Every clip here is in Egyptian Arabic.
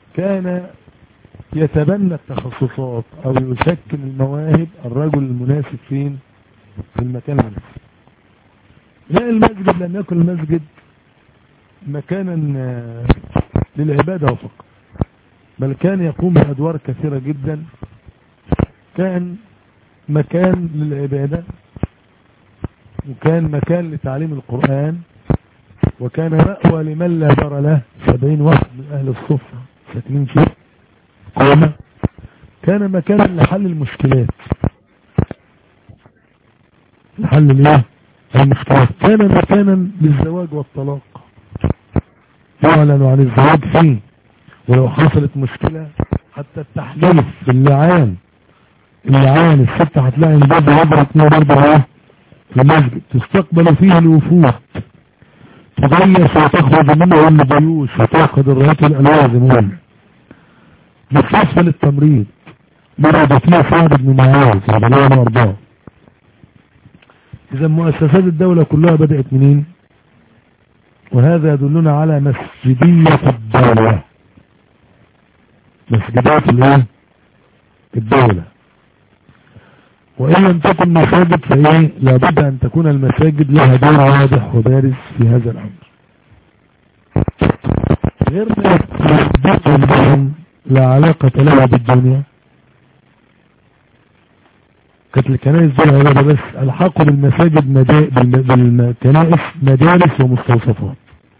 كان يتبنى التخصصات او يشكل المواهب الرجل المناسب فين في المكان المناسب لا المسجد لم يكن المسجد مكانا آه، للعبادة فقط بل كان يقوم بأدوار كثيرة جدا كان مكان للعبادة وكان مكان لتعليم القرآن وكان مأوى لمن لا دار له سبعين واحد من أهل الصفة ساكنين فيه قومة كان مكانا لحل المشكلات لحل الايه المشكلات كان مكانا للزواج والطلاق يعلن عن الزواج فيه ولو حصلت مشكلة حتى التحليف في اللعان اللعان الست هتلاقي الباب يضرب اتنين برضه ايه في المسجد تستقبل فيه الوفود تضيف وتخرج منه الجيوش وتأخذ الرهات الألوازم مستشفى للتمريض مرض فيه سعد بن معاذ رضي الله عنه وارضاه اذا مؤسسات الدولة كلها بدأت منين وهذا يدلنا على مسجدية الدولة مسجدات الايه الدولة وإن لم تكن مساجد فإيه لابد أن تكون المساجد لها دور واضح وبارز في هذا الأمر غير ما يثبتهم بهم لا علاقة لها بالدنيا كانت الكنائس دول عبادة بس الحقوا بالمساجد مجا... بالم... بالكنائس مجالس ومستوصفات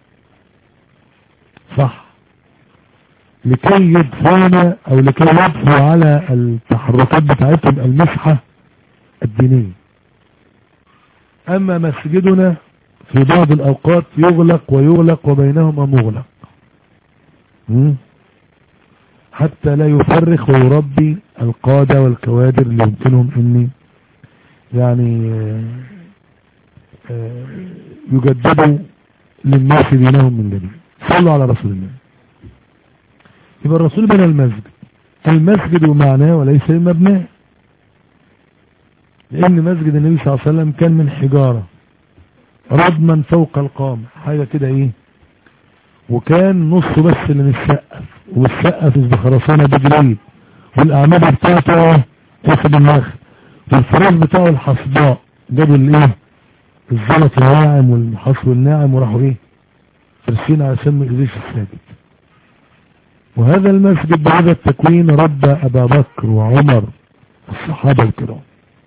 صح لكي يدفعون او لكي يدفعوا على التحركات بتاعتهم المسحة الدينية اما مسجدنا في بعض الاوقات يغلق ويغلق وبينهما مغلق م? حتى لا يفرخ ويربي القادة والكوادر اللي يمكنهم ان يعني يجددوا للناس دينهم من جديد صلوا على رسول الله يبقى الرسول بنى المسجد المسجد ومعناه وليس المبنى لان مسجد النبي صلى الله عليه وسلم كان من حجارة ردما فوق القامة حاجة كده ايه وكان نصه بس اللي متسقف والسقف بخرسانة بجريد والاعماد بتاعته كسب النخل والفراش بتاعه الحصباء جابوا الايه الزلط الناعم والحصو الناعم وراحوا ايه فرسين على سم ايديش الساجد وهذا المسجد بهذا التكوين ربى ابا بكر وعمر الصحابة الكرام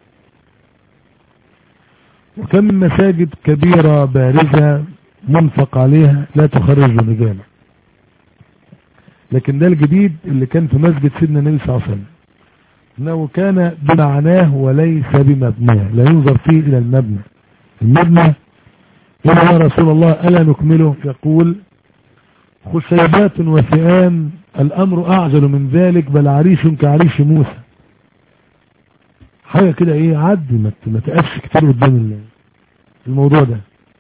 وكم من مساجد كبيرة بارزة منفق عليها لا تخرج رجالا لكن ده الجديد اللي كان في مسجد سيدنا النبي صلى الله عليه وسلم انه كان بمعناه وليس بمبناه لا ينظر فيه الى المبنى المبنى قال يا رسول الله ألا نكمله يقول خشيبات وفئام الأمر أعجل من ذلك بل عريش كعريش موسى حاجة كده ايه عد ما ما تقفش كتير قدام الموضوع ده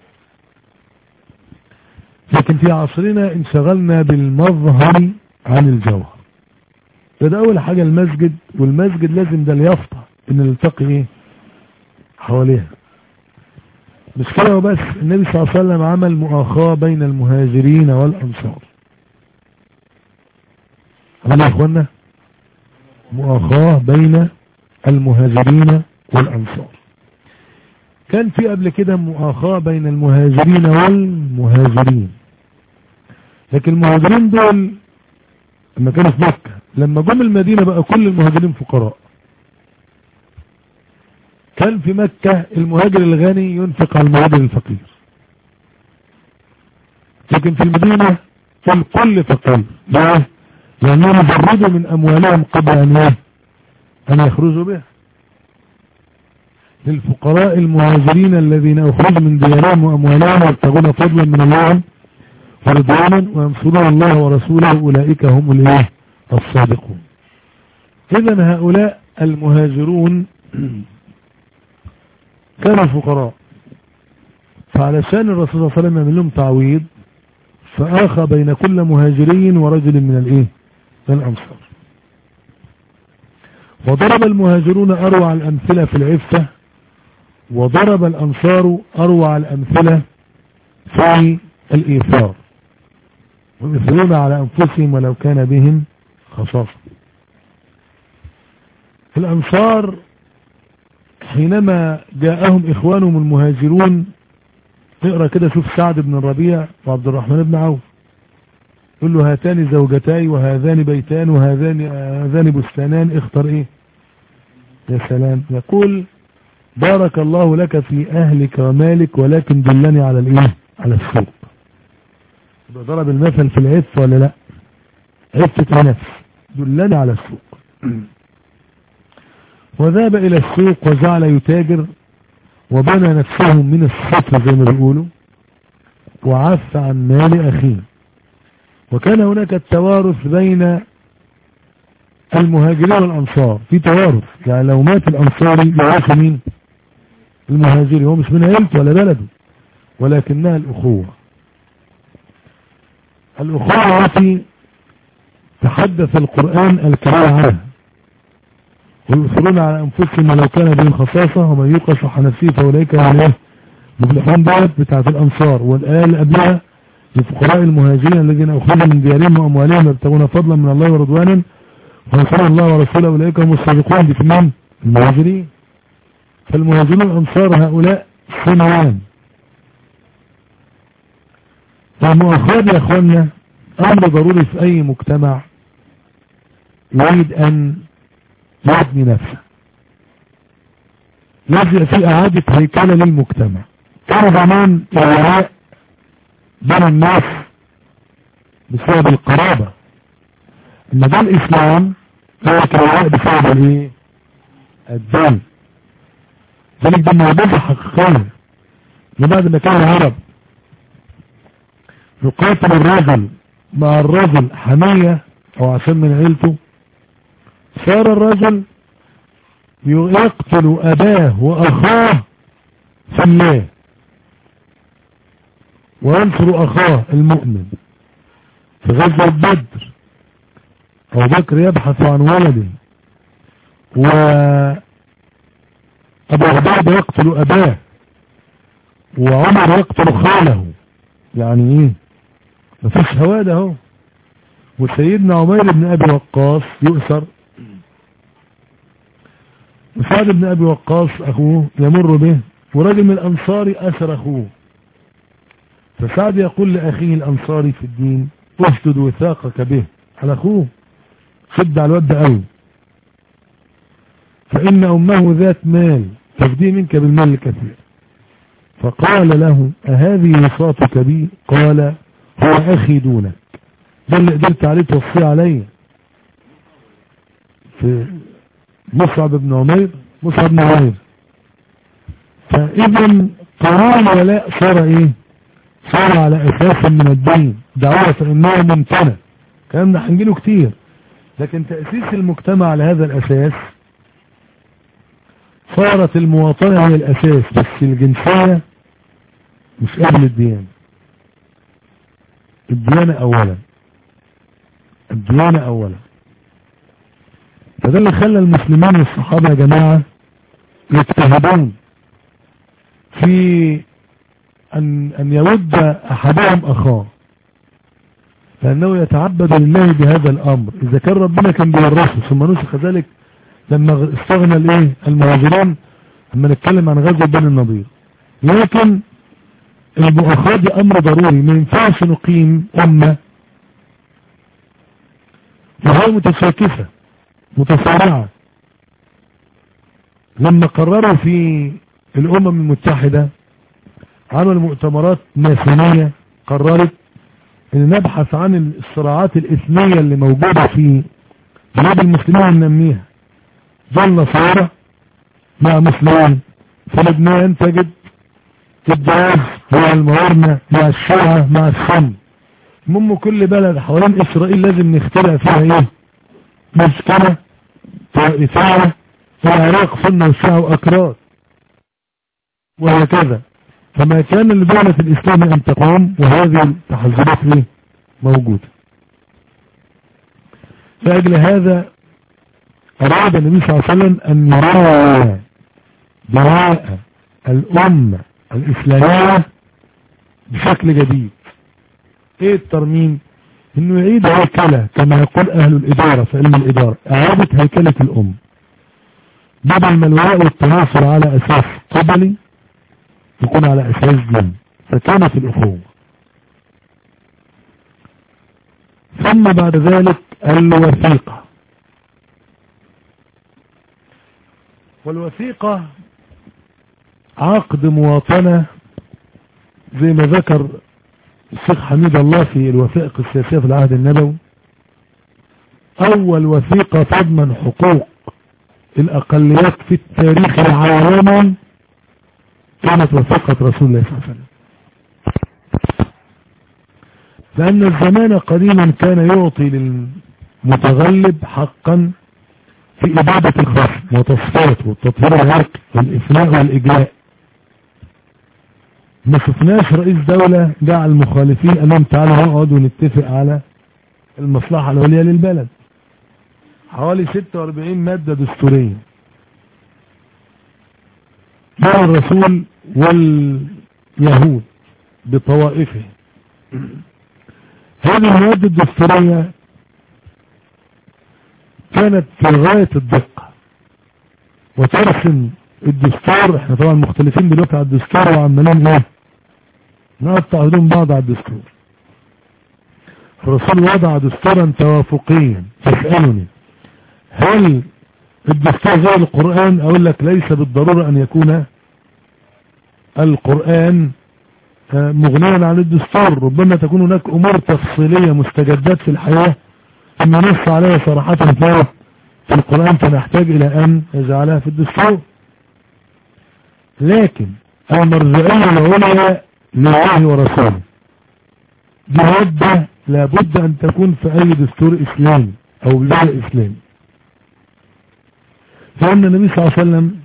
لكن في عصرنا انشغلنا بالمظهر عن الجوهر ده, ده اول حاجة المسجد والمسجد لازم ده اليافطة ان نلتقي ايه حواليها مش كده وبس النبي صلى الله عليه وسلم عمل مؤاخاة بين المهاجرين والانصار عمل يا اخوانا مؤاخاة بين المهاجرين والانصار كان في قبل كده مؤاخاة بين المهاجرين والمهاجرين لكن المهاجرين دول لما كانوا في مكة لما جم المدينة بقى كل المهاجرين فقراء كان في مكة المهاجر الغني ينفق على المهاجر الفقير لكن في المدينة كان كل فقير ليه؟ لأنهم جردوا من أموالهم قبل أن ايه؟ أن يخرجوا بها للفقراء المهاجرين الذين أخرجوا من ديارهم وأموالهم يبتغون فضلا من الله ورضوانا وينصرون الله ورسوله أولئك هم الايه الصادقون إذا هؤلاء المهاجرون كانوا فقراء فعلشان الرسول صلى الله عليه وسلم يعمل لهم تعويض فآخى بين كل مهاجري ورجل من الايه من الأنصار وضرب المهاجرون أروع الأمثلة في العفة وضرب الأنصار أروع الأمثلة في الإيثار ويؤثرون على أنفسهم ولو كان بهم خصاصة الأنصار حينما جاءهم إخوانهم المهاجرون اقرأ كده شوف سعد بن الربيع وعبد الرحمن بن عوف يقول له هاتان زوجتاي وهذان بيتان وهذان هذان بستانان اختر ايه يا سلام يقول بارك الله لك في اهلك ومالك ولكن دلني على الايه على السوق يبقى ضرب المثل في العفة ولا لا عفة النفس دلني على السوق وذهب الى السوق وجعل يتاجر وبنى نفسه من الصفر زي ما بيقولوا وعف عن مال اخيه وكان هناك التوارث بين المهاجرين والانصار في توارث يعني لو مات الانصاري يعرف مين المهاجري هو مش من عيلته ولا بلده ولكنها الاخوة الاخوة التي تحدث القرآن الكريم عنها ويؤثرون على انفسهم ولو كان بهم خصاصة ومن يوق شح نفسه فاولئك هم ايه مفلحون دولت بتاعت الانصار والايه اللي قبلها لفقراء المهاجرين الذين اخرجوا من ديارهم واموالهم يبتغون فضلا من الله ورضوانا وينصرون الله ورسوله اولئك هم الصادقون دي في مين المهاجرين فالمهاجرون الانصار هؤلاء صنوان فالمؤخر يا اخوانا امر ضروري في اي مجتمع يريد ان يبني نفسه لازم في اعادة هيكلة للمجتمع كان زمان الولاء بين الناس بسبب القرابة ان ده الاسلام هو الولاء بسبب الايه الدين ذلك ده موضوع حقيقية لبعد ما كان العرب يقاتل الرجل مع الرجل حمية او عشان من عيلته صار الرجل يقتل أباه وأخاه في الله وينصر أخاه المؤمن في غزوة بدر أبو بكر يبحث عن ولده و أبو عبيدة يقتل أباه وعمر يقتل خاله يعني إيه مفيش هوادة اهو وسيدنا عمير بن أبي وقاص يؤسر وسعد بن أبي وقاص أخوه يمر به ورجل من الأنصار أسر أخوه فسعد يقول لأخيه الأنصاري في الدين اشدد وثاقك به على أخوه شد على الواد قوي فإن أمه ذات مال تفديه منك بالمال الكثير فقال له أهذه وصاتك بي قال هو أخي دونك ده اللي قدرت عليه توصيه عليا في مصعب بن عمير مصعب بن عمير فإذا قانون الولاء صار ايه صار على اساس من الدين دعوة فإنه ممتنع الكلام ده هنجيله كتير لكن تأسيس المجتمع على هذا الأساس صارت المواطنة هي الأساس بس الجنسية مش قبل الديانة الديانة أولا الديانة أولا فده اللي خلى المسلمين والصحابة يا جماعة يجتهدون في أن, أن يود أحدهم أخاه لأنه يتعبد لله بهذا الأمر إذا كان ربنا كان بيورثه ثم نسخ ذلك لما استغنى الايه المهاجرين لما نتكلم عن غزوة بني النضير لكن المؤاخاة دي أمر ضروري ما ينفعش نقيم أمة وهي متشاكسة متصارعة لما قرروا في الأمم المتحدة عملوا مؤتمرات ماسونية قررت ان نبحث عن الصراعات الإثنية اللي موجودة في بلاد المسلمين وننميها زي النصارى مع مسلمين في لبنان تجد الجواز مع المهارنة مع الشيعة مع السن المهم كل بلد حوالين إسرائيل لازم نخترع فيها ايه مشكلة طائفية في العراق سنة وشيعة وأكراد وهكذا فما كان لدولة الإسلام أن تقوم وهذه التحزبات ايه موجودة فأجل هذا أراد النبي صلى الله عليه وسلم أن يراعي دعاء الأمة الإسلامية بشكل جديد ايه الترميم انه يعيد هيكلة كما يقول اهل الادارة في علم الادارة اعادة هيكلة الام بدل ما الولاء والتناصر على اساس قبلي يكون على اساس دين فكانت الاخوة ثم بعد ذلك الوثيقة والوثيقة عقد مواطنة زي ما ذكر الشيخ حميد الله في الوثائق السياسية في العهد النبوي أول وثيقة تضمن حقوق الأقليات في التاريخ العالمي كانت وثيقة رسول الله صلى الله عليه وسلم لأن الزمان قديما كان يعطي للمتغلب حقا في إبادة الخصم وتصفيته والتطهير العرقي والإفناء والإجلاء ما شفناش رئيس دولة جعل المخالفين قال لهم تعالوا نقعد ونتفق على المصلحة العليا للبلد حوالي 46 مادة دستورية مع الرسول واليهود بطوائفه هذه المواد الدستورية كانت في غاية الدقة وترسم الدستور احنا طبعا مختلفين دلوقتي على الدستور وعمالين ايه نقطع هدوم بعض على الدستور الرسول وضع دستورا توافقيا تسألني هل الدستور زي القرآن اقول لك ليس بالضرورة ان يكون القرآن مغنيا عن الدستور ربما تكون هناك امور تفصيلية مستجدات في الحياة اما نص عليها صراحة في القرآن فنحتاج الى ان يجعلها في الدستور لكن المرجعية العليا لله ورسوله دي مادة لابد ان تكون في اي دستور اسلامي او بلاد اسلامي فان النبي صلى الله عليه وسلم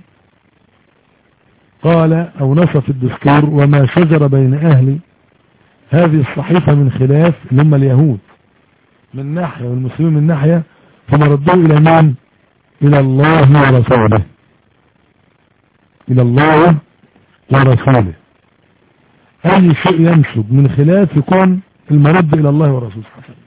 قال او نصف الدستور وما شجر بين اهل هذه الصحيفة من خلاف اللي هم اليهود من ناحية والمسلمين من ناحية ثم ردوا الى من الى الله ورسوله الى الله ورسوله اي شيء ينشب من خلاف يكون المرد الى الله ورسوله صلى الله عليه وسلم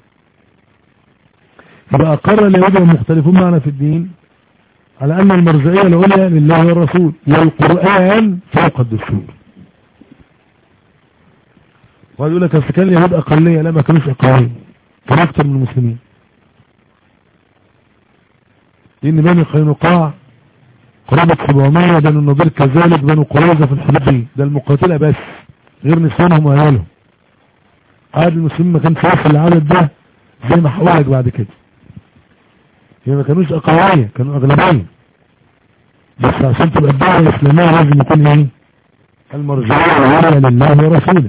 يبقى اقر اليهود المختلفون معنا في الدين على ان المرجعية العليا لله والرسول والقرآن فوق الدستور وقال يقول لك اصل كان اليهود اقلية لا ما كانوش اقلية كان اكتر من المسلمين لان بني قينقاع قرابة 700 بنو النضير كذلك بنو قريظة في الحدود دي ده المقاتلة بس غير نسوانهم وعيالهم عدد المسلمين ما كانش يصل العدد ده زي ما هقولك بعد كده هي ما كانوش اقوية كانوا اغلبية بس عشان تبقى الدعوة الاسلامية لازم يكون ايه المرجعية العليا لله ورسوله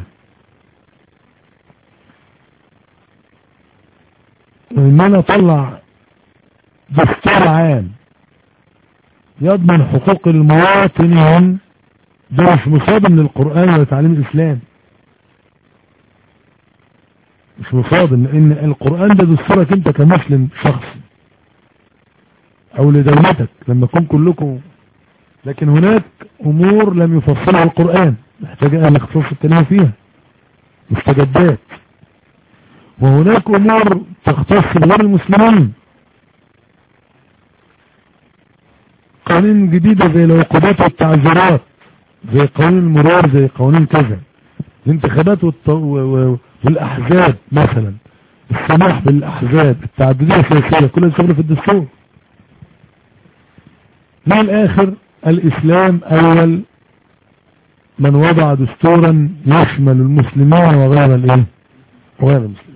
وان انا اطلع دستور عام يضمن حقوق المواطنين ده مش مصادم للقرآن ولا تعليم الإسلام مش مصادم لأن القرآن ده دستورك أنت كمسلم شخصي أو لدولتك لما يكون كلكم لكن هناك أمور لم يفصلها القرآن محتاج أهل اختصاص الكلام فيها مستجدات وهناك أمور تختص بغير المسلمين قوانين جديدة زي العقوبات والتعذيرات زي قوانين المرور زي قوانين كذا الانتخابات والط... و... و... والاحزاب مثلا السماح بالاحزاب التعددية السياسية كل شغل في الدستور من الاخر الاسلام اول من وضع دستورا يشمل المسلمين وغير الايه وغير المسلمين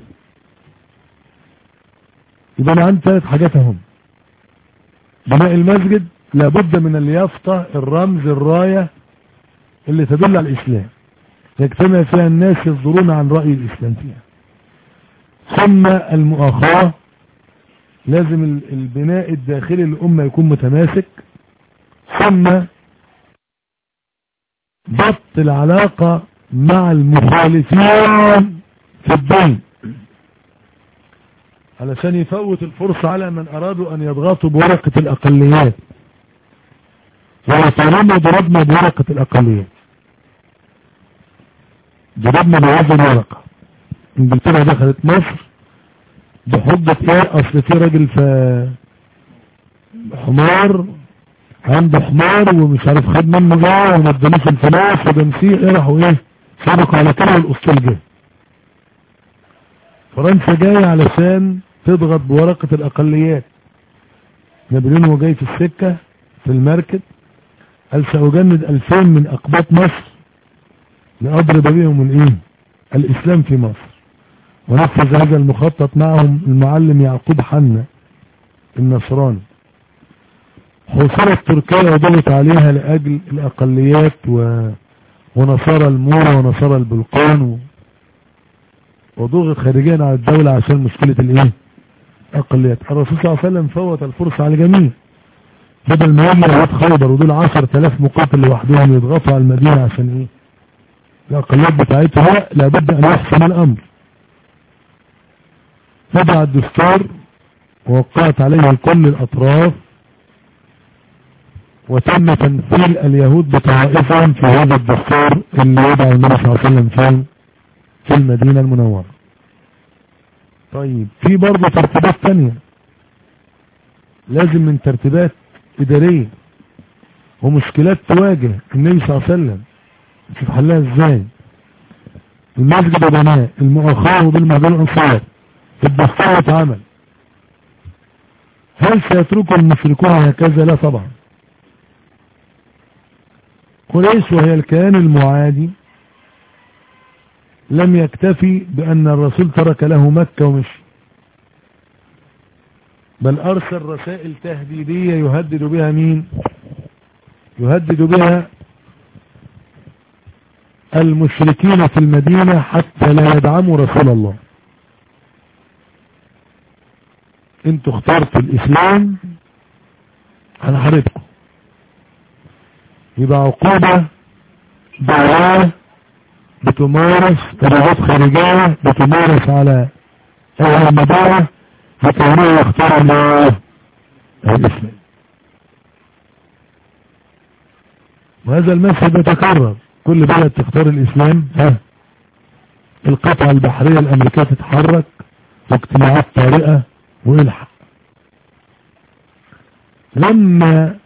يبقى انا عندي ثلاث حاجات اهم بناء المسجد لابد من اليافطة الرمز الراية اللي تدل على الإسلام يجتمع فيها الناس يصدرون عن رأي الإسلام فيها ثم المؤاخاة لازم البناء الداخلي للأمة يكون متماسك ثم ضبط العلاقة مع المخالفين في الدين علشان يفوت الفرصة على من أرادوا أن يضغطوا بورقة الأقليات وطالما ضربنا بورقة الأقليات ضربنا بهذه الورقة انجلترا دخلت مصر بحجة ايه اصل في راجل في حمار عنده حمار ومش عارف خد منه ايه وما ادالوش الفلوس وجنسيه ايه راحوا ايه صدقوا على كده والاسطول جه فرنسا جاية علشان تضغط بورقة الاقليات نابليون هو جاي في السكة في المركب قال سأجند ألفين من أقباط مصر لأضرب بهم الإيه الإسلام في مصر ونفذ هذا المخطط معهم المعلم يعقوب حنا النصراني حصلت تركيا وضغط عليها لأجل الأقليات و... ونصارى المورة ونصارى البلقان و... وضغط خارجيا على الدولة عشان مشكلة الايه اقليات الرسول صلى الله عليه وسلم فوت الفرصة على الجميع بدل ما يجي رعاة خيبر ودول عشر تلاف مقاتل لوحدهم يضغطوا على المدينة عشان ايه الاقليات بتاعتها لابد ان يحسن الامر وضع الدستور ووقعت عليه كل الاطراف وتم تمثيل اليهود بطوائفهم في هذا الدستور اللي وضع النبي صلى الله عليه وسلم فيه في المدينة المنورة طيب في برضه ترتيبات تانية لازم من ترتيبات ادارية ومشكلات تواجه النبي صلى الله عليه وسلم شوف حلها ازاي المسجد بناء المؤخر بالمعدل الانصار الدستور اتعمل هل سيتركه المشركون هكذا لا طبعا قريش وهي الكيان المعادي لم يكتفي بأن الرسول ترك له مكة ومشي بل أرسل رسائل تهديدية يهدد بها مين يهدد بها المشركين في المدينة حتى لا يدعموا رسول الله انتوا اخترتوا الاسلام هنحاربكم يبقى عقوبة دعواه بتمارس تبعات خارجية بتمارس على اهل المدارة فكانوا يختار الله الاسلام وهذا المشهد يتكرر كل بلد تختار الاسلام ها القطعة البحرية الامريكية تتحرك واجتماعات طارئة والحق لما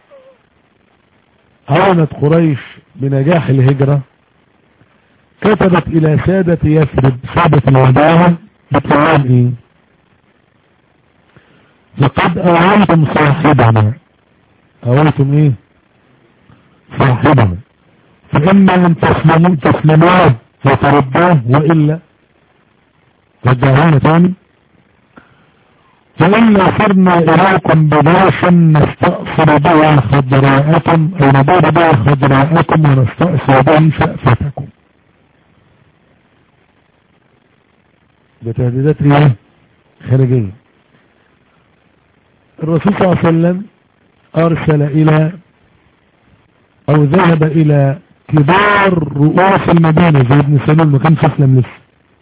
أعلنت قريش بنجاح الهجرة كتبت إلى سادة يثرب سادة الوداعة بكلام إيه لقد أويتم صاحبنا أويتم إيه صاحبنا فإما أن تسلموا تسلموه وتردوه وإلا رجعونا تاني فإلا صرنا إليكم بباش نستأصل به خضراءكم أو نبير به خضراءكم ونستأصل به شأفتكم بتهديدات ايه خارجية الرسول صلى الله عليه وسلم أرسل إلى أو ذهب إلى كبار رؤوس المدينة زي ابن سلول ما كانش أسلم لسه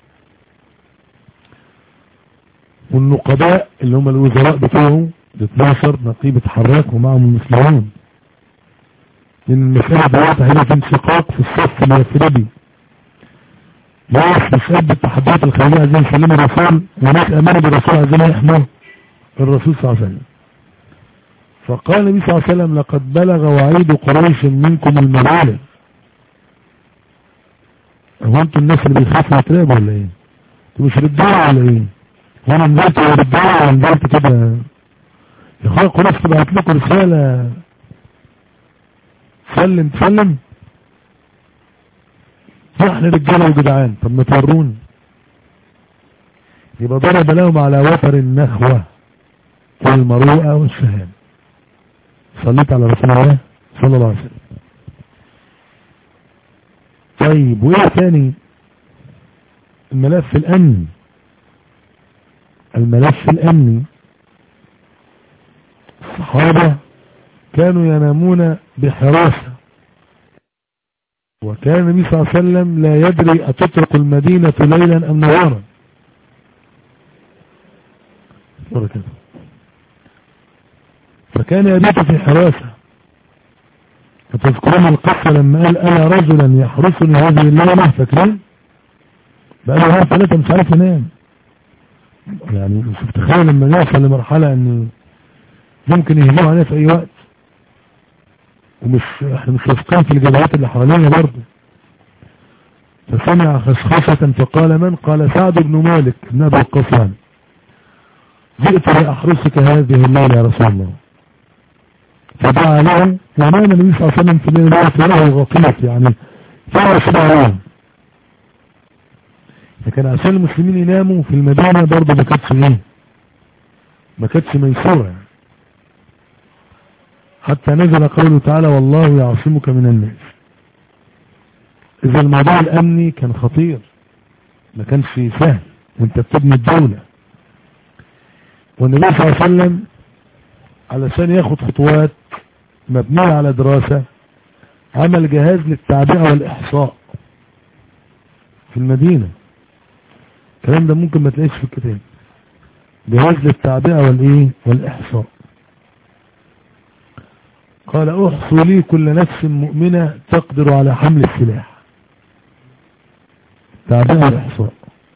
والنقباء اللي هم الوزراء بتوعه ال 12 نقيب اتحرك ومعهم المسلمون لان المسألة دلوقتي هيبقى في انشقاق في الصف اليثربي ناس مش قد التحديات الخارجية عايزين يسلموا الرسول وناس امنوا بالرسول عايزين يحموا الرسول صلى الله عليه وسلم فقال النبي صلى الله عليه وسلم لقد بلغ وعيد قريش منكم المبالغ هو انتوا الناس اللي بيخافوا يترابوا ولا ايه؟ انتوا مش رجاله ولا ايه؟ وانا نزلت رجاله ولا نزلت كده يا اخويا قريش تبعت لكم رساله سلم تسلم احنا رجاله وجدعان طب ما توروني يبقى ضرب لهم على وتر النخوة والمروءة والشهامة صليت على رسول الله صلى الله عليه وسلم طيب وايه تاني الملف الامني الملف الامني الصحابة كانوا ينامون بحراسة وكان النبي صلى الله عليه وسلم لا يدري أتطرق المدينة ليلا أم نهارا فكان يبيت في حراسة فتذكرون القصة لما قال أنا رجلا يحرسني هذه الليلة فاكرين بقى له ثلاثة مش عارف ينام يعني مش تخيل لما نوصل لمرحلة ان ممكن يهجموا علينا في اي وقت ومش احنا مش واثقين في الجبهات اللي حوالينا برضه فسمع خسخسة فقال من قال سعد بن مالك بن ابي القصان جئت لأحرسك هذه الليلة يا رسول الله فدعا له ونام النبي صلى الله عليه وسلم في الليل ذات وله غطيت يعني فهو شبع لهم لكن عشان المسلمين يناموا في المدينة برضه ما كانتش ايه ما كانتش ميسورة يعني. حتى نزل قوله تعالى والله يعصمك من الناس اذا الموضوع الامني كان خطير ما كانش سهل وانت بتبني الدولة والنبي صلى الله عليه وسلم علشان ياخد خطوات مبنية على دراسة عمل جهاز للتعبئة والإحصاء في المدينة الكلام ده ممكن ما تلاقيش في الكتاب جهاز للتعبئة والإيه والإحصاء قال احصوا لي كل نفس مؤمنة تقدر على حمل السلاح تعبئة والإحصاء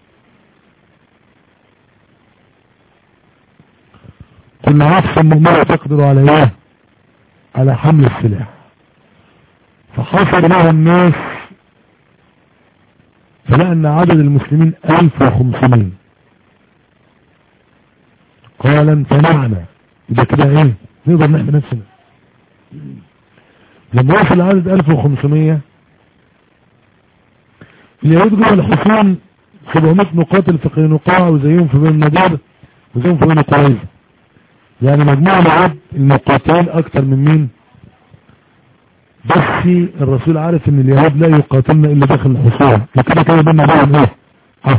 كل نفس مؤمنة تقدر على ايه على حمل السلاح فحصر له الناس فلقى ان عدد المسلمين 1500 قال امتنعنا يبقى كده ايه نقدر نحمي نفسنا لما وصل عدد 1500 اليهود جوه الحصون 700 مقاتل في قينقاع وزيهم في بين النضير وزيهم في بين قريظه يعني مجموع العد المقاتلين اكتر من مين بس الرسول عارف ان اليهود لا يقاتلنا الا داخل الحصون وكده كده بينا بينهم ايه ها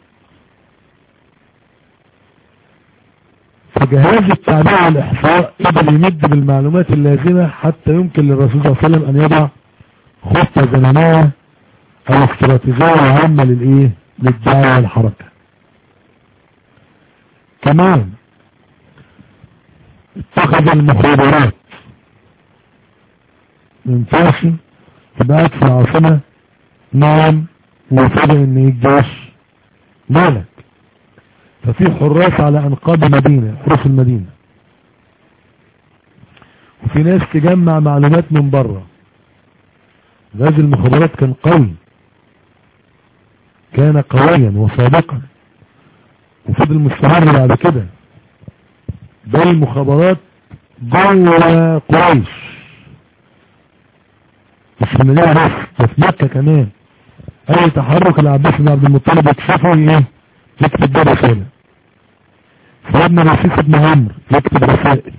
فجهاز التعبير والاحصاء قدر يمد بالمعلومات اللازمة حتى يمكن للرسول صلى الله عليه وسلم ان يضع خطة زمنية او استراتيجية عامة للايه للدعوة والحركة كمان اتخذ المخابرات من فاشي تبقى في العاصمة نام وفجأة ان الجيش مالك ففي حراس على انقاض مدينة حروف المدينة وفي ناس تجمع معلومات من بره غاز المخابرات كان قوي كان قويا وصادقا وفضل مستمر بعد كده ده المخابرات جوه قريش مش في المدينة بس ده في مكة كمان اي تحرك العباس بن عبد المطلب يكشفه ايه يكتب ده رسالة سيدنا رشيد بن عمرو يكتب رسائل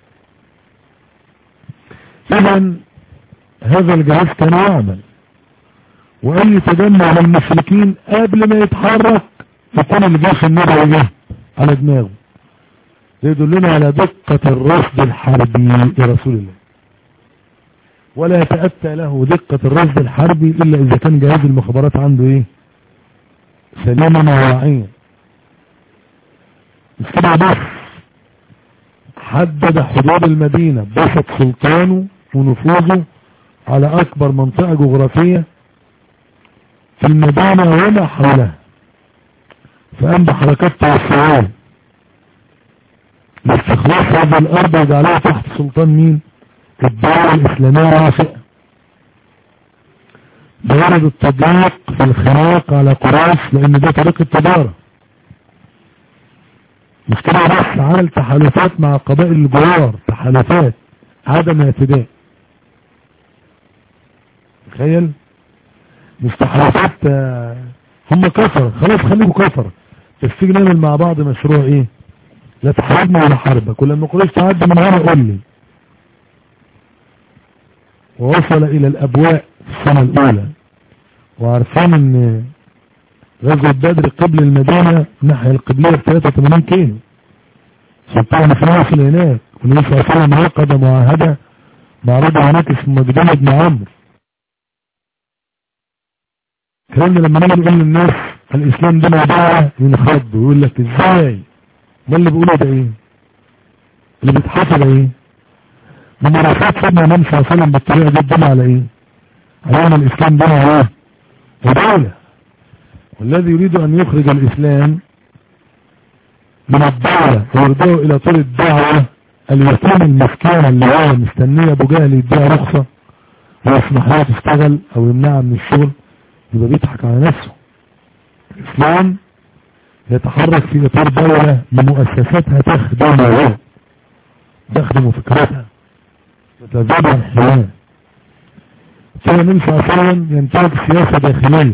اذا هذا الجهاز كان يعمل واي تجمع للمشركين قبل ما يتحرك يكون الجيش النبوي ايه على دماغه يدلنا على دقة الرصد الحربي لرسول الله ولا يتأتى له دقة الرصد الحربي إلا إذا كان جهاز المخابرات عنده إيه سليما وواعيا مش كده بس حدد حدود المدينة بسط سلطانه ونفوذه على أكبر منطقة جغرافية في المدينة وما حولها فقام بحركات توسعية لاستخلاص هذه الأرض وجعلها تحت سلطان مين الدولة الإسلامية الراشئة بغرض التضييق في الخناق على قريش لأن ده طريق التجارة مش كده بس عمل تحالفات مع قبائل الجوار تحالفات عدم اعتداء تخيل مش تحالفات هم كفر خلاص خليكم كفر بس تيجي نعمل مع بعض مشروع ايه لا تحاربنا ولا حربك ولما قريش تعدي من هنا قول لي ووصل الى الابواء في السنة الاولى وعارفين ان غزوة بدر قبل المدينة الناحية القبلية ب 83 كيلو سلطان في وصل هناك والنبي صلى الله عليه وسلم عقد معاهدة مع رجل هناك اسمه مجدون بن عمرو الكلام ده لما نيجي نقول للناس الاسلام ده موضوع ينخض ويقول لك ازاي ما اللي بيقوله ده ايه اللي بيتحصل ايه لما رفعت سيدنا النبي صلى الله عليه وسلم بالطريقه دي الدم على ايه على ان الاسلام ده ايه ودولة والذي يريد ان يخرج الاسلام من الدولة ويرجعوا الى طول الدعوة اليتيم المسكين اللي هو مستنية ابو جهل يديها رخصة ويسمح لها تشتغل او يمنعها من الشغل يبقى بيضحك على نفسه الاسلام يتحرك في اطار دولة بمؤسساتها تخدمه تخدم فكرتها وتزيد عن حياه كان النبي صلى الله عليه وسلم ينتهج سياسة داخلية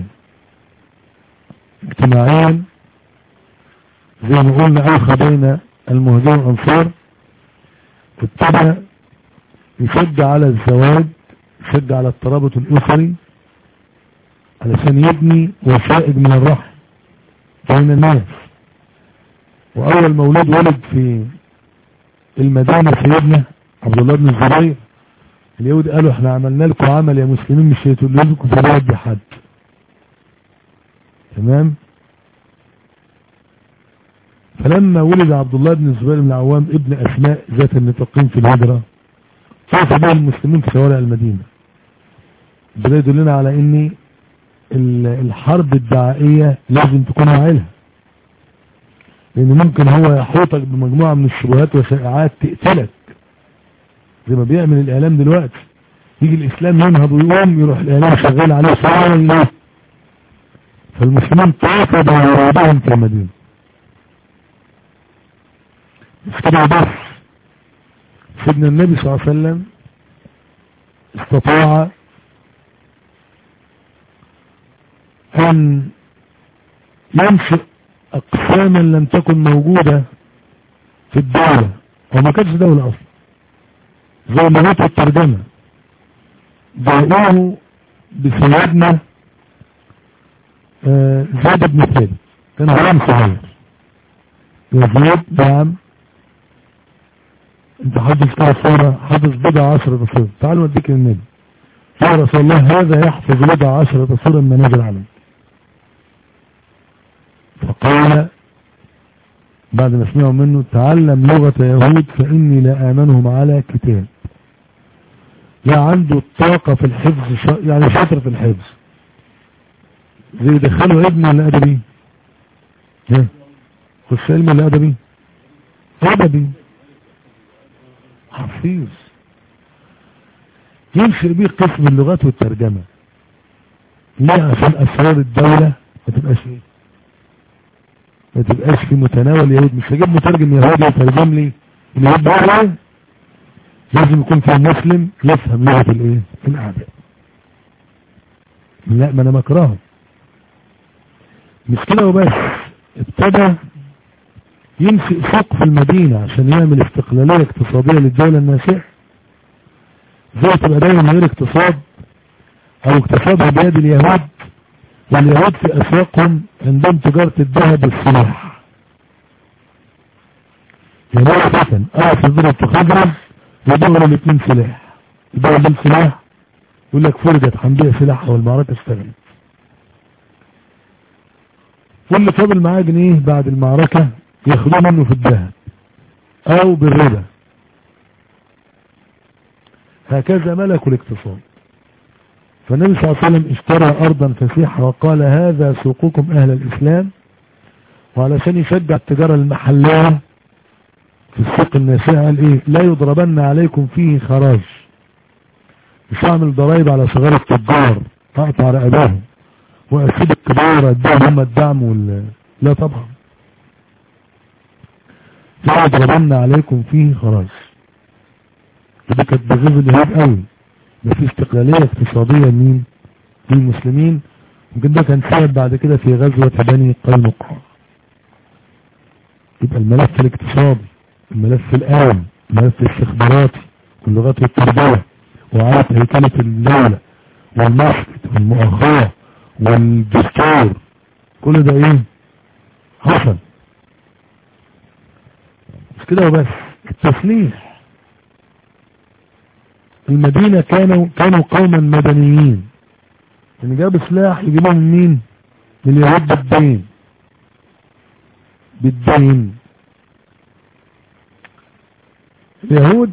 اجتماعيا زي ما قلنا ألقى بين المهاجرين والأنصار ابتدى يشجع على الزواج يشجع على الترابط الأسري علشان يبني وسائد من الرحم بين الناس وأول مولود ولد في المدينة سيدنا عبد الله بن الزبير اليهود قالوا احنا عملنا لكم عمل يا مسلمين مش هيتقولوا لكم في الوقت حد تمام فلما ولد عبد الله بن الزبير بن العوام ابن اسماء ذات النطاقين في الهجرة طاف به المسلمين في شوارع المدينة ده يدلنا على ان الحرب الدعائية لازم تكون عائلها لان ممكن هو يحوطك بمجموعة من الشبهات وشائعات تقتلك زي ما بيعمل الاعلام دلوقتي يجي الاسلام ينهض ويقوم يروح الاعلام شغال عليه صار فالمسلمين طافوا بورودهم في المدينة مش كده بس سيدنا النبي صلى الله عليه وسلم استطاع ان ينشئ اقساما لم تكن موجودة في الدولة وما كانتش دولة اصلا زي ما جت الترجمة جاءوه بسيدنا آه زيد بن ثابت كان غلام صغير يا زيد نعم انت حافظ كده صورة حافظ بضع عشرة صورة تعالوا اديك للنبي يا رسول الله هذا يحفظ بضع عشرة صورة ما نزل عليك فقال بعد ما سمعوا منه تعلم لغة يهود فإني لا آمنهم على كتاب لا عنده الطاقة في الحفظ شا... يعني شاطر في الحفظ زي دخلوا ابن الأدبي خش علم الأدبي أدبي حفيظ ينشئ بيه قسم اللغات والترجمة ليه عشان أسرار الدولة ما تبقاش ايه ما تبقاش في متناول اليهود مش هجيب مترجم يهودي يترجم لي اليهود بقى لازم يكون في مسلم يفهم لغة الايه الاعداء لا ما انا مكرهه مش كده وبس ابتدى ينشئ سوق في المدينة عشان يعمل استقلالية اقتصادية للدولة الناشئة زي تبقى دايما غير اقتصاد او اقتصادها بيد اليهود واليهود في اسواقهم عندهم تجارة الذهب والسلاح يعني مثلا اه في ضرب تخضرب يدور الاثنين سلاح يدور دول سلاح يقول لك فرجت هنبيع سلاح والمعركة اشتغلت واللي فاضل معاه جنيه بعد المعركة ياخدوه منه في الذهب او بالربا هكذا ملك الاقتصاد فالنبي صلى الله عليه وسلم اشترى ارضا فسيحة وقال هذا سوقكم اهل الاسلام وعلشان يشجع التجارة المحلية في السوق الناشئة قال ايه لا يضربن عليكم فيه خراج مش هعمل ضرائب على صغار التجار اقطع رقباهم واسيب الكبار اديهم هم الدعم وال لا طبعا لا يضربن عليكم فيه خراج ودي كانت بغيظ اليهود قوي ده في استقلالية اقتصادية لمين للمسلمين ممكن ده كان سبب بعد كده في غزوة بني قينقاع يبقى الملف الاقتصادي الملف الآن الملف الاستخباراتي واللغات والتربية وعارف هيكلة الدولة والمسجد والمؤخرة والدستور كل ده ايه حصل مش كده وبس التسليح المدينة كانوا كانوا قوما مدنيين يعني جاب سلاح يجيبوه من مين من اليهود بالدين بالدين اليهود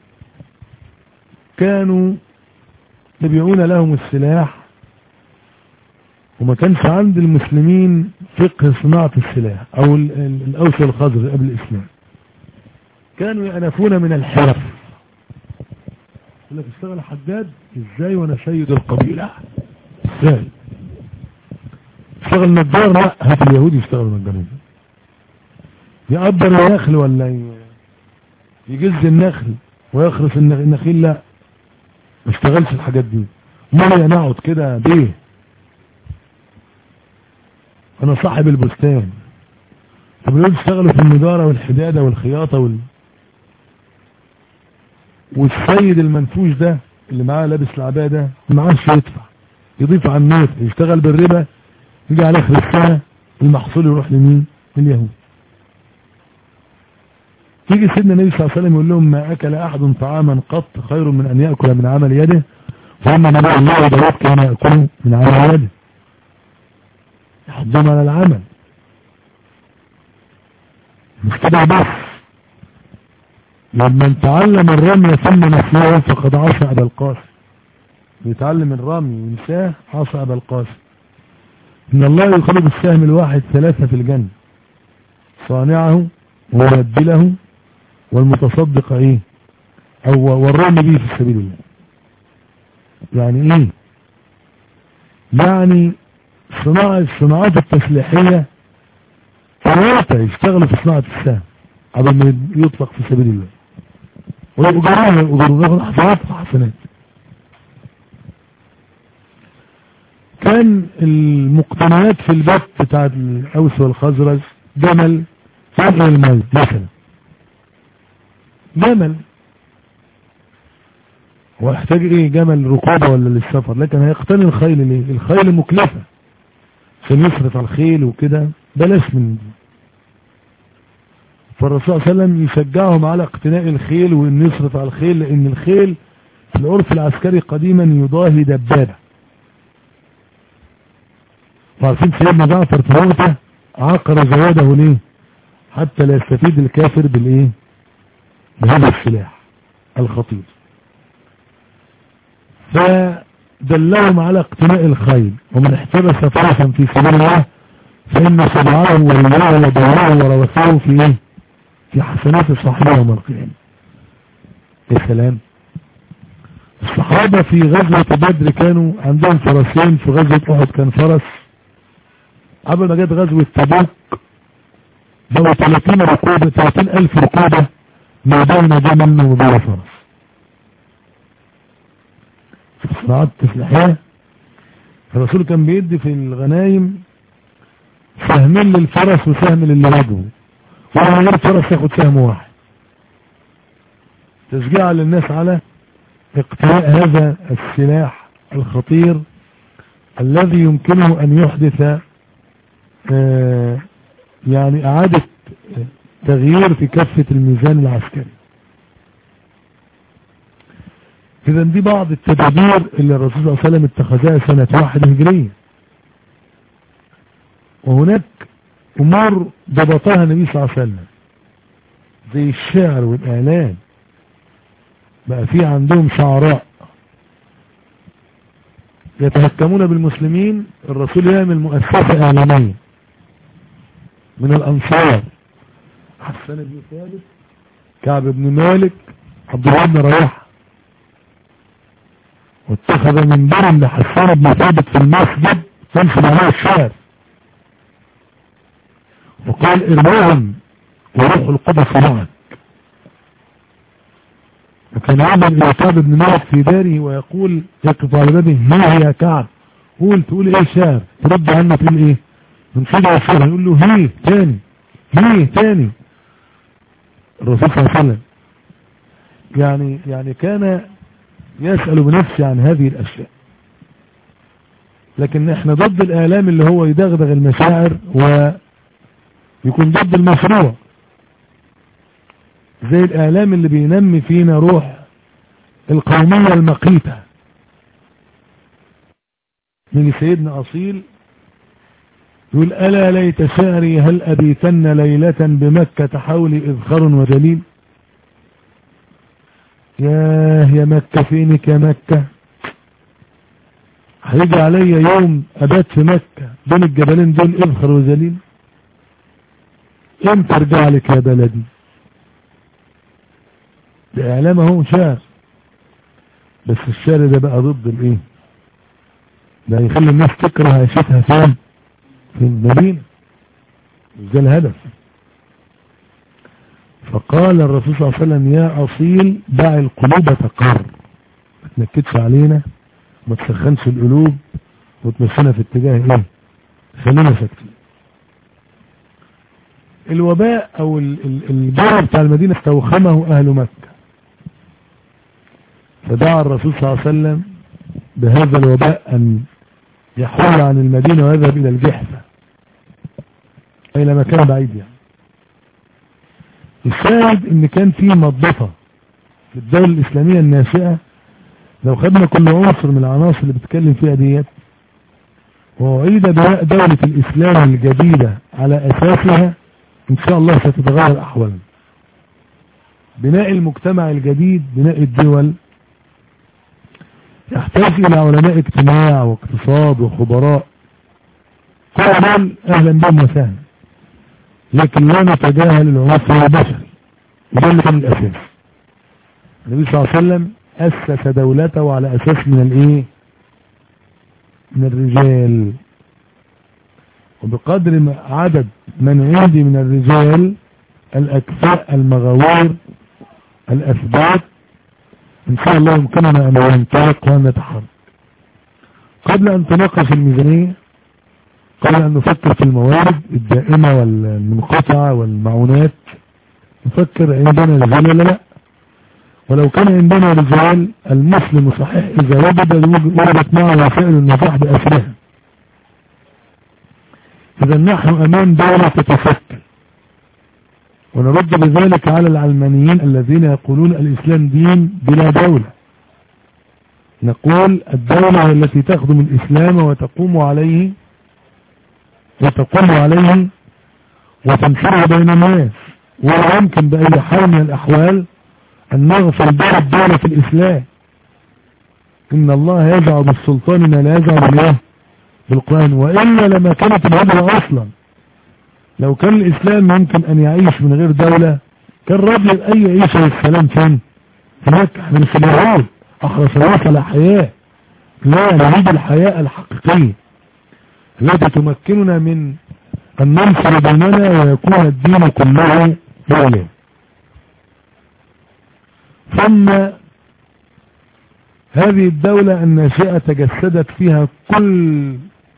كانوا يبيعون لهم السلاح وما كانش عند المسلمين فقه صناعة السلاح او ال- ال- الاوس والخضر قبل الاسلام كانوا يأنفون من الحرف يقول لك اشتغل حداد ازاي وانا سيد القبيلة ازاي اشتغل نجار لا هات اليهود يشتغلوا نجارين يقدر النخل ولا ي- يجز النخل ويخرس النخ- النخيل لا ما اشتغلش الحاجات دي امال انا اقعد كده بيه انا صاحب البستان طب ليه اشتغلوا في النجارة والحدادة والخياطة وال... والسيد المنفوش ده اللي معاه لابس العباية ده معاش يدفع يضيف على النوت يشتغل بالربا يجي على اخر السنة المحصول يروح لمين لليهود تيجي سيدنا النبي صلى الله عليه وسلم يقول لهم ما اكل احد طعاما قط خير من ان ياكل من عمل يده فاما نبي الله داود كان ياكل من عمل يده يحضهم على العمل مش كده بس لما تعلم الرمي ثم نسيه فقد عصى ابا القاسم يتعلم الرمي وينساه عصى ابا القاسم ان الله يقلب السهم الواحد ثلاثة في الجنة صانعه ومبدله والمتصدق ايه او والرمي به في سبيل الله يعني ايه يعني صناعة الصناعات التسليحية ثلاثة يشتغلوا في صناعة السهم قبل ما يطلق في سبيل الله ويأجرون يأجرون حسنات وحسنات كان المقتنيات في البيت بتاع الأوس والخزرج جمل فوق المي مثلا جمل هو يحتاج ايه جمل ركوبة ولا للسفر لكن هيقتني الخيل ليه الخيل مكلفة عشان يصرف على الخيل وكده بلاش من دي فالرسول صلى الله عليه وسلم يشجعهم على اقتناء الخيل وان يصرف على الخيل لان الخيل في العرف العسكري قديما يضاهي دبابة وعارفين سيدنا جعفر في موته عقر زواده ليه حتى لا يستفيد الكافر بالايه بهذا السلاح الخطير فدلهم على اقتناء الخيل ومن احتبس فرسا في سبيل الله فإن سبعه ورياه ودوره وروثه في ايه في حسنات الصحيح يوم القيامة يا سلام الصحابة في غزوة بدر كانوا عندهم فرسين في غزوة احد كان فرس قبل ما جت غزوة تبوك بقوا 30 ركوبة 30 ألف ركوبة ما بين جمل وبين فرس في الصناعات التسليحية الرسول كان بيدي في الغنايم سهمين للفرس وسهم للي راجعه ومن غير فرس ياخد سهم واحد تشجيع للناس على اقتناء هذا السلاح الخطير الذي يمكنه ان يحدث آه يعني اعادة تغيير في كفة الميزان العسكري اذا دي بعض التدابير اللي الرسول صلى الله عليه وسلم اتخذها سنة واحد هجرية وهناك امور ضبطها النبي صلى الله عليه وسلم زي الشعر والاعلان بقى في عندهم شعراء يتهكمون بالمسلمين الرسول يعمل مؤسسة اعلامية من الانصار حسن بن ثابت كعب بن مالك عبد الله بن رواحه واتخذ منبرا لحسان بن ثابت في المسجد تنصب عليه الشعر وقال ارموهم وروح القدس معك وكان يعمل الى كعب بن مالك في داره ويقول يقف على بابه ما هي يا كعب قول تقول ايه شعر ترد عنه تقول ايه من صدع الشعر يقول له هي تاني هي تاني الرسول صلى الله عليه وسلم يعني يعني كان يسأل بنفسه عن هذه الأشياء لكن احنا ضد الآلام اللي هو يدغدغ المشاعر ويكون ضد المشروع زي الآلام اللي بينمي فينا روح القومية المقيتة من سيدنا أصيل يقول ألا ليت شعري هل أبيتن ليلة بمكة حولي إذخر وجليل ياه يا مكة فينك يا مكة هيجي عليا يوم أبات في مكة بين الجبلين دول ابخر وذليل امتى ارجع لك يا بلدي ده اعلام اهو شعر بس الشعر ده بقى ضد الايه ده يخلي الناس تكره عيشتها فين في المدينة ده الهدف فقال الرسول صلى الله عليه وسلم يا اصيل دع القلوب تقر ما تنكدش علينا ما تسخنش القلوب وتمشينا في اتجاه ايه خلينا ساكتين الوباء او الجار بتاع المدينة استوخمه اهل مكة فدعا الرسول صلى الله عليه وسلم بهذا الوباء ان يحول عن المدينة ويذهب الى الجحفة الى مكان بعيد يعني الشاهد ان كان في مضبطة في الدولة الاسلامية الناشئة لو خدنا كل عنصر من العناصر اللي بتكلم فيها ديت وأعيد بناء دولة الإسلام الجديدة على أساسها إن شاء الله ستتغير أحوالنا بناء المجتمع الجديد بناء الدول يحتاج إلى علماء اجتماع واقتصاد وخبراء كل دول أهلا بهم وسهلا لكن لا نتجاهل العنصر البشري ده اللي كان الأساس النبي صلى الله عليه وسلم أسس دولته على أساس من الإيه من الرجال وبقدر عدد من عندي من الرجال الأكفاء المغاوير الأثبات إن شاء الله يمكننا أن ننطلق وأن نتحرك قبل أن تناقش الميزانية قبل أن نفكر في الموارد الدائمة والمنقطعة والمعونات نفكر عندنا رجال ولا لا ولو كان عندنا رجال المسلم صحيح إذا وجد وجدت معه وسائل النجاح بأسرها إذا نحن أمام دولة تتفكر ونرد بذلك على العلمانيين الذين يقولون الإسلام دين بلا دولة نقول الدولة التي تخدم الإسلام وتقوم عليه وتقوم عليه وتنشره بين الناس ولا يمكن بأي حال من الأحوال أن نغفل دور الدولة في الإسلام إن الله يجعل بالسلطان ما لا يجعل بالله بالقرآن وإلا لما كانت الهجرة أصلا لو كان الإسلام ممكن أن يعيش من غير دولة كان رجل أي عيشة والسلام فين في مكة من في اليهود أخرس وصل حياة لا نريد الحياة الحقيقية التي تمكننا من أن ننصر بيننا ويكون الدين كله دولة ثم هذه الدولة الناشئة تجسدت فيها كل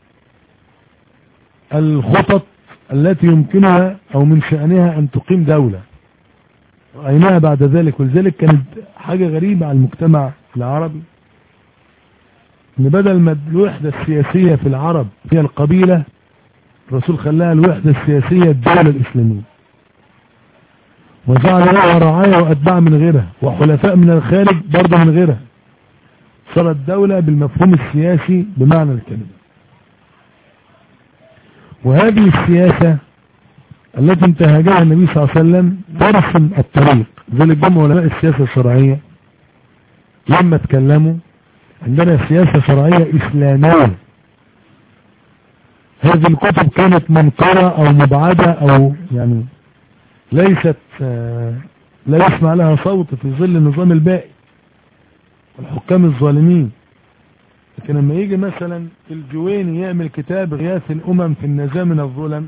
الخطط التي يمكنها او من شأنها ان تقيم دولة رأيناها بعد ذلك ولذلك كانت حاجة غريبة على المجتمع العربي ان بدل ما الوحدة السياسية في العرب هي القبيلة الرسول خلاها الوحدة السياسية الدولة الاسلامية وجعل لها رعاية واتباع من غيرها وحلفاء من الخارج برضه من غيرها صارت دولة بالمفهوم السياسي بمعنى الكلمة وهذه السياسة التي انتهجها النبي صلى الله عليه وسلم ترسم الطريق ذلك جمع علماء السياسة الشرعية لما تكلموا عندنا سياسة شرعية إسلامية هذه الكتب كانت منكرة أو مبعدة أو يعني ليست لا يسمع لها صوت في ظل النظام البائي والحكام الظالمين لكن لما يجي مثلا الجويني يعمل كتاب غياث الامم في النجاة من الظلم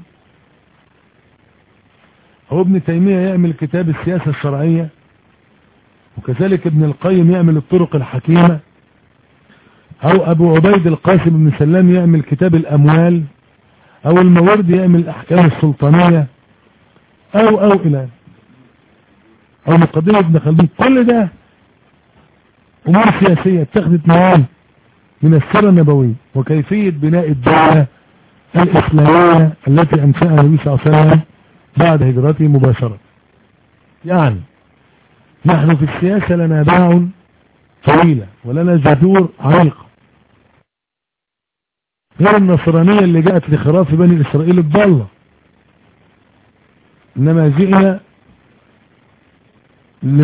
او ابن تيمية يعمل كتاب السياسة الشرعية وكذلك ابن القيم يعمل الطرق الحكيمة او ابو عبيد القاسم بن سلام يعمل كتاب الاموال او المورد يعمل الاحكام السلطانية او او الى او مقدمة ابن خلدون كل ده امور سياسية اتخذت معاه من السيرة النبوية وكيفية بناء الدولة الإسلامية التي أنشأها النبي صلى الله عليه وسلم بعد هجرته مباشرة يعني نحن في السياسة لنا باع طويلة ولنا جذور عريقة غير النصرانية اللي جاءت لخراف بني إسرائيل الضالة إنما جئنا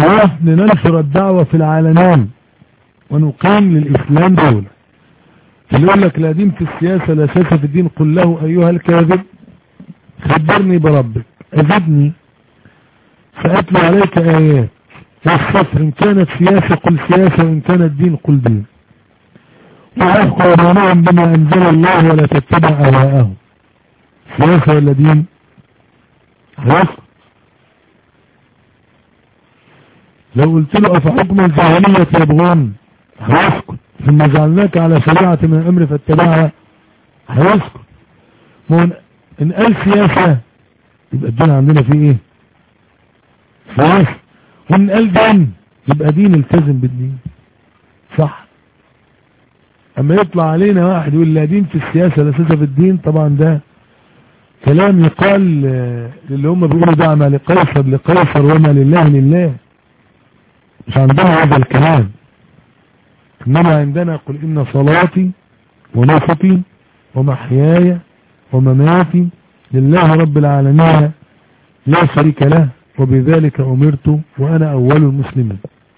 لننشر الدعوة في العالمين ونقيم للإسلام دولة اللي يقول لك لا دين في السياسة لا سياسة في الدين قل له أيها الكاذب خبرني بربك أجبني سأتلو عليك آيات والصفر إن كانت سياسة قل سياسة وإن كانت دين قل دين وأحكم بينهم بما أنزل الله ولا تتبع أهواءهم سياسة ولا دين خلاص لو قلت له أفحكم الجاهلية يبغون هيسكت ثم جعلناك على شريعة من الأمر فاتبعها هيسكت إن قال سياسة يبقى الدين عندنا فيه ايه سياسة وإن قال دين يبقى دين التزم بالدين صح اما يطلع علينا واحد يقول لا دين في السياسة لا سياسة في الدين طبعا ده كلام يقال للي هم بيقولوا دعم لقيصر لقيصر وما لله لله مش عندنا هذا الكلام انما عندنا قل ان صلاتي ونفقي ومحياي ومماتي لله رب العالمين لا شريك له وبذلك امرت وانا اول المسلمين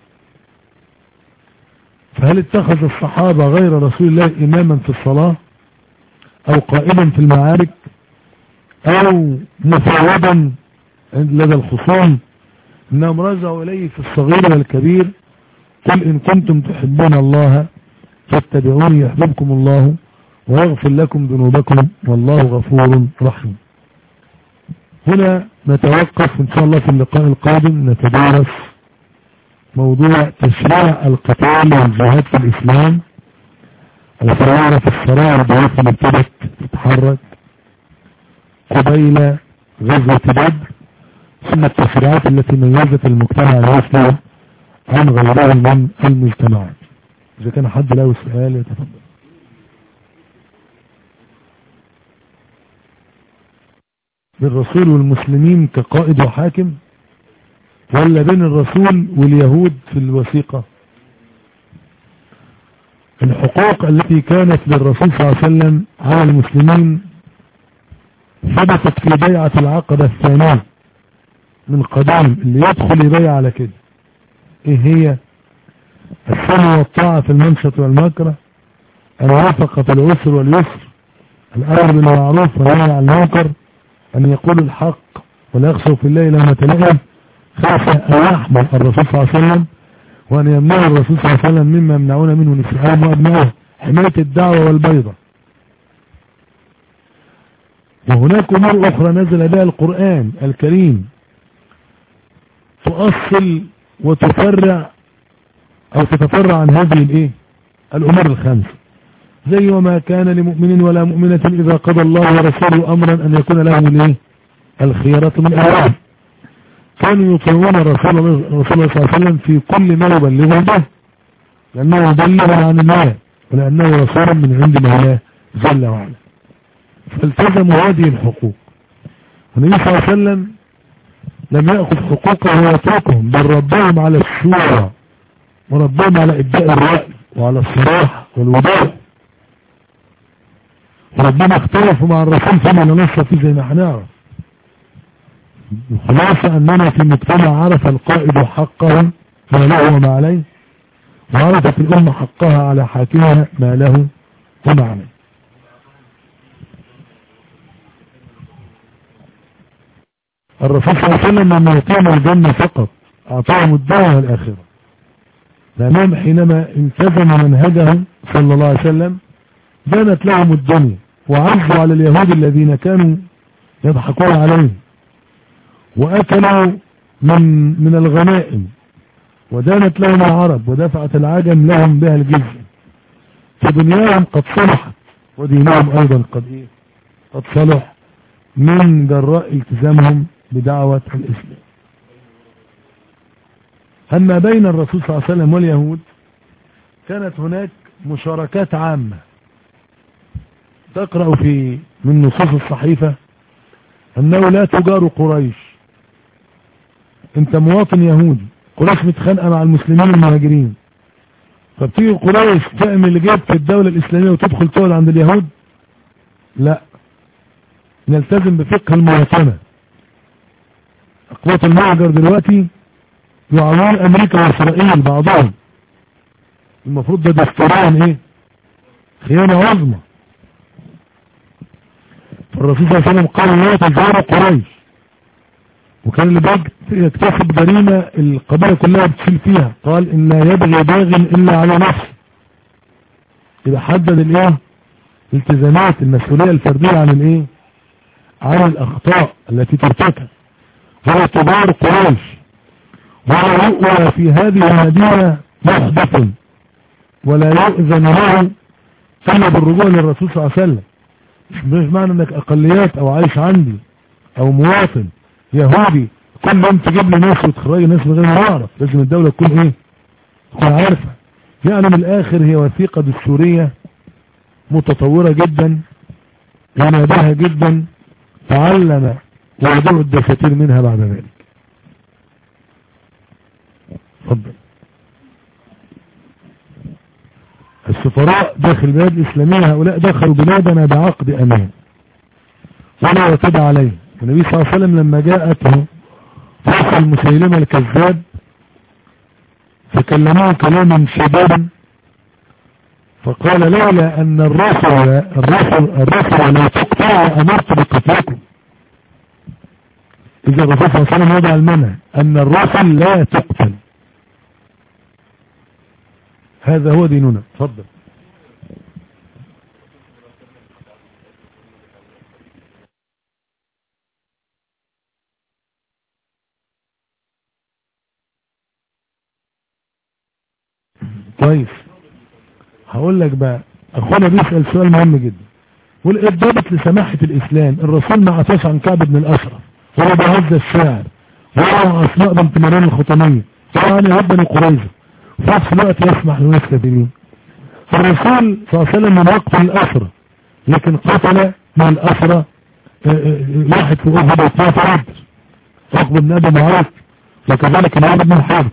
فهل اتخذ الصحابة غير رسول الله اماما في الصلاة او قائدا في المعارك او مفوضا لدى الخصوم انهم رجعوا اليه في الصغير والكبير قل ان كنتم تحبون الله فاتبعوني يحببكم الله ويغفر لكم ذنوبكم والله غفور رحيم هنا نتوقف ان شاء الله في اللقاء القادم نتدارس موضوع تشريع القتال والجهاد في الاسلام الفرارة في الصراع الضعيف اللي ابتدت تتحرك قبيل غزوة بدر ثم التشريعات التي ميزت المجتمع المسلم عن غيره من المجتمعات اذا كان حد له سؤال يتفضل بالرسول والمسلمين كقائد وحاكم ولا بين الرسول واليهود في الوثيقة الحقوق التي كانت للرسول صلى الله عليه وسلم على المسلمين ثبتت في بيعة العقبة الثانية من قدام اللي يدخل يبيع على كده ايه هي السمع والطاعة في المنشط والمكره الوافقة في العسر واليسر الامر بالمعروف والنهي عن المنكر ان يقول الحق ولا يخشوا في الله لما تلقى خاف ان يحمل الرسول صلى الله عليه وسلم وان يمنع الرسول صلى الله عليه وسلم مما يمنعون منه نساءهم وابنائهم حماية الدعوة والبيضة وهناك امور اخرى نزل بها القرآن الكريم تؤصل وتفرع او تتفرع عن هذه الايه الامور الخمسه زي وما كان لمؤمن ولا مؤمنة اذا قضى الله ورسوله امرا ان يكون لهم الايه الخيارة من اعلام كانوا يطيعون رسول الله صلى الله عليه وسلم في كل ما يبلغه به لانه يبلغ عن الله ولانه رسول من عند الله جل وعلا فالتزموا هذه الحقوق والنبي صلى الله عليه وسلم لم يأخذ حقوقه ويتركهم بل ربهم على الشورى وربهم على إبداء الرأي وعلى الصراحة والوضوح وربنا اختلفوا مع الرسول فيما نص فيه زي ما هنعرف الخلاصة أننا في مجتمع عرف القائد حقه ما له وما عليه وعرفت الأمة حقها على حاكمها ما له وما عليه الرسول صلى الله عليه وسلم لم يعطيهم الجنة فقط أعطاهم الدنيا والآخرة لأنهم حينما التزم منهجه صلى الله عليه وسلم بانت لهم الدنيا وعزوا على اليهود الذين كانوا يضحكون عليهم وأكلوا من من الغنائم ودانت لهم العرب ودفعت العجم لهم بها الجزية فدنياهم قد صلحت ودينهم أيضا قد إيه قد صلح من جراء التزامهم بدعوة الإسلام أما بين الرسول صلى الله عليه وسلم واليهود كانت هناك مشاركات عامة تقرأ في من نصوص الصحيفة أنه لا تجار قريش أنت مواطن يهودي قريش متخانقة مع المسلمين المهاجرين فبتيجي قريش تعمل جيب في الدولة الإسلامية وتدخل تقعد عند اليهود لا نلتزم بفقه المواطنة اقوات المهجر دلوقتي يعاون امريكا واسرائيل بعضهم المفروض ده دستوريا ايه خيانة عظمى فالرسول صلى الله عليه وسلم قال لا تزار قريش وكان اللي باج يكتسب جريمة القبيلة كلها بتشيل فيها قال ان لا يبغي باغ الا على نفسه يبقى حدد الايه التزامات المسؤولية الفردية عن الايه عن الاخطاء التي ترتكب ولا تبار قريش ولا يؤوى في هذه المدينة محدث ولا يؤذن له الا بالرجوع للرسول صلى الله عليه وسلم مش معنى انك اقليات او عايش عندي او مواطن يهودي كل يوم تجيب لي ناس وتخرج ناس من غير ما اعرف لازم الدولة تكون ايه تكون عارفة يعني من الاخر هي وثيقة دستورية متطورة جدا ونادها جدا تعلم ويدعو الدفاتير منها بعد ذلك اتفضل السفراء داخل البلاد الإسلامية هؤلاء دخلوا بلادنا بعقد أمان ولا يعتدى عليه النبي صلى الله عليه وسلم لما جاءته وصل المسيلمة الكذاب فكلموه كلاما شديدا فقال لولا أن الرسل الرسل الرسل لا تقطع أمرت بقتلكم إذا الرسول صلى الله عليه وسلم وضع المنع أن الرسل لا تقتل هذا هو ديننا تفضل كويس هقول لك بقى اخونا بيسأل سؤال مهم جدا يقول ايه الضابط لسماحة الاسلام الرسول ما عطاش عن كعب بن الاشرف ولا بهز الشاعر ولا اسماء بنت مريم الخطمية ولا عن يهود بني قريظة في نفس الوقت يسمح لناس كثيرين الرسول صلى الله عليه وسلم من وقت الاسرى لكن قتل من الاسرى واحد في احد واثنين في بدر عقبه بن ابي معروف وكذلك معاذ بن الحارث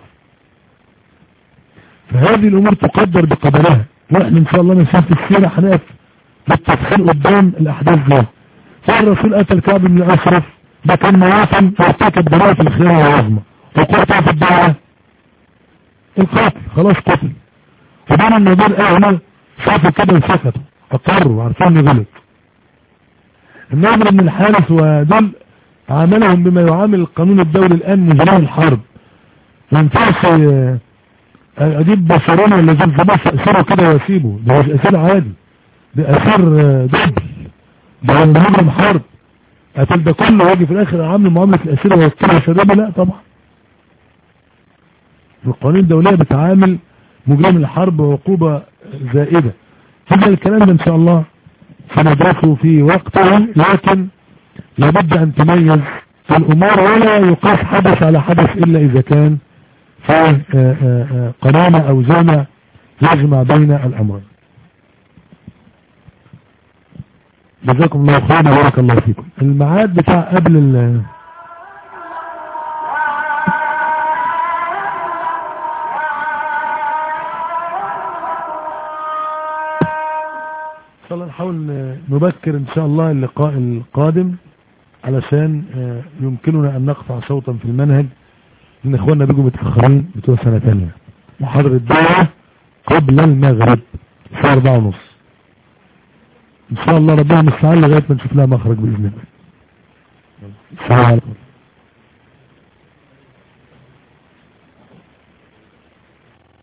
فهذه الامور تقدر بقدرها واحنا ان شاء الله نشوف السيرة هنقف بالتفصيل قدام الاحداث دي فالرسول قتل كعب بن الاشرف ده كان مواطن وارتكب براءة الخيانة العظمى وقطع في الدعوة القاتل خلاص قتل فبعد النظر اهنا شافوا كده وسكتوا اقروا عارفين انه غلط النمر بن الحارث ودول عاملهم بما يعامل القانون الدولي الان مجرم الحرب ما ينفعش اجيب بشرون ولا زلزال اسره كده واسيبه ده مش اسير عادي ده اسير دبل ده مجرم حرب قتل ده كله واجي في الاخر عامل معاملة الاسير ويوكلها شبابه لا طبعا القوانين الدولية بتعامل مجرم الحرب وعقوبة زائدة هذا الكلام ده ان شاء الله سندرسه في وقته لكن لابد ان تميز الامور ولا يقاس حدث على حدث الا اذا كان في قنامة او جامع يجمع بين الامرين جزاكم الله خيرا وبارك الله فيكم الميعاد بتاع قبل ال الله نحاول نبكر ان شاء الله اللقاء القادم علشان يمكننا ان نقطع صوتا في المنهج ان اخواننا بيجوا متأخرين بتوع سنة تانية محاضرة دعوة قبل المغرب الساعة اربعة ونص ان شاء الله ربنا مستعان لغاية ما نشوف لها مخرج باذن الله السلام عليكم